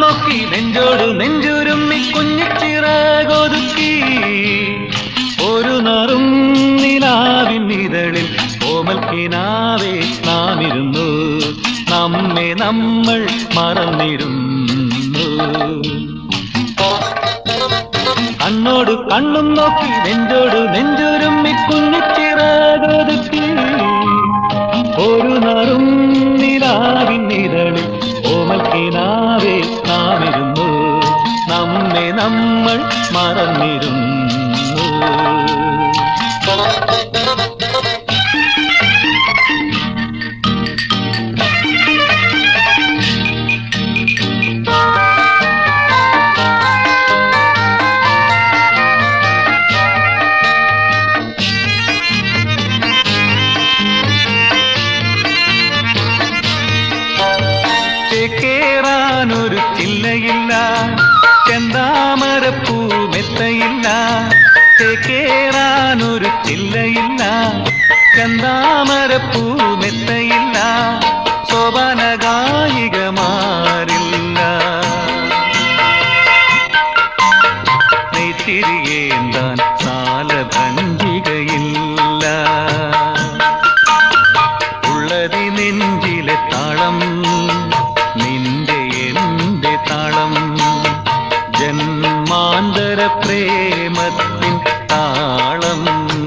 നോക്കി നെഞ്ചോട് നെഞ്ചുരുമ്മി കുഞ്ഞിച്ചിറകൊതുക്കി ഒരു നറും നിലാവിൻ ഇതളിൽ ഓമൽ കിനാവേ നാം ഇരുന്നു നമ്മെ നമ്മൾ മറന്നിരുന്നു കണ്ണോട് കണ്ണും നോക്കി നെഞ്ചോട് നെഞ്ചുരുമ്മി കുഞ്ഞിച്ചിറകൊതുക്കി ഒരു നറും നിലാവിൻ ഇതളിൽ ഓമൽ കിനാവേ നാം ഇരുന്നു നമ്മെ നമ്മൾ മറന്നിരുന്നു ചേക്കേറാനൊരു ചില്ലയില്ല ചെന്താമരപ്പൂ മെത്തയില്ല ചേക്കേറാനൊരു ചില്ലയില്ല ചെന്താമരപ്പൂ മെത്തയില്ല സോപാന ഗായികമാരില്ല നെയ്ത്തിരിയേന്താൻ സാലഭഞ്ജികയില്ല ഉള്ളതി നെഞ്ചിലെ താളം നിന്റെ എന്റെ താളം ജന്മാന്തര പ്രേമത്തിൻ താളം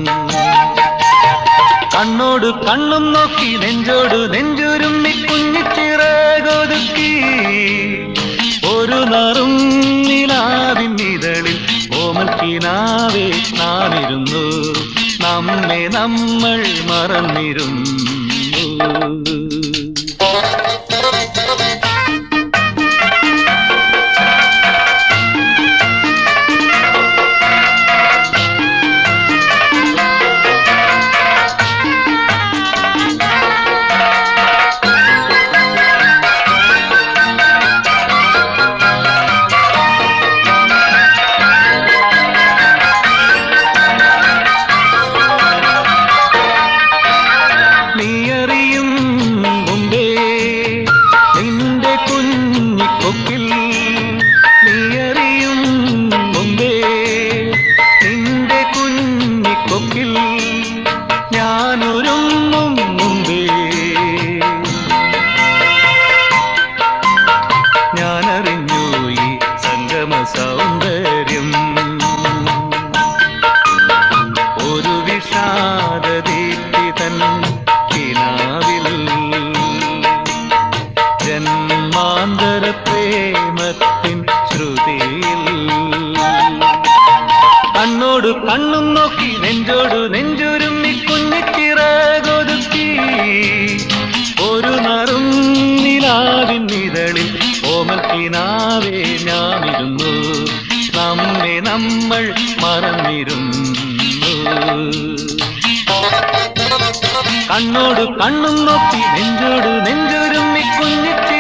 കണ്ണോട് കണ്ണും നോക്കി നെഞ്ചോട് നെഞ്ചുരുമ്മി കുഞ്ഞിച്ചിറകൊതുക്കി ഒരു നറും നിലാവിൻ ഇതളിൽ ഓമൽ കിനാവേ നാമിരുന്നു നമ്മെ നമ്മൾ മറന്നിരുന്നു നീയറിയും മുമ്പേ നിന്റെ കുഞ്ഞിക്കൊക്കിൽ നീയറിയും മുമ്പേ നിന്റെ കുഞ്ഞിക്കൊക്കിൽ ഞാനൊരുങ്ങും മുമ്പേ ഞാനറിഞ്ഞു ഈ സംഗമ സൗന്ദര്യം ഒരു വിഷാദദീപ്തിതൻ കിനാവിൽ ജന്മാന്തര പ്രേമത്തിൻ ശ്രുതിയിൽ കണ്ണോട് കണ്ണും നോക്കി നെഞ്ചോട് നെഞ്ചുരുമ്മി കുഞ്ഞിച്ചിറകൊതുക്കി ഒരു നറും നിലാവിൻ ഇതളിൽ ഓമൽ കിനാവേ ഞാമിരുന്നു നമ്മെ നമ്മൾ മറന്നിരുന്നു കണ്ണോട് കണ്ണും നോക്കി നെഞ്ചോട് നെഞ്ചൊരുമ്മി കുഞ്ഞിച്ചി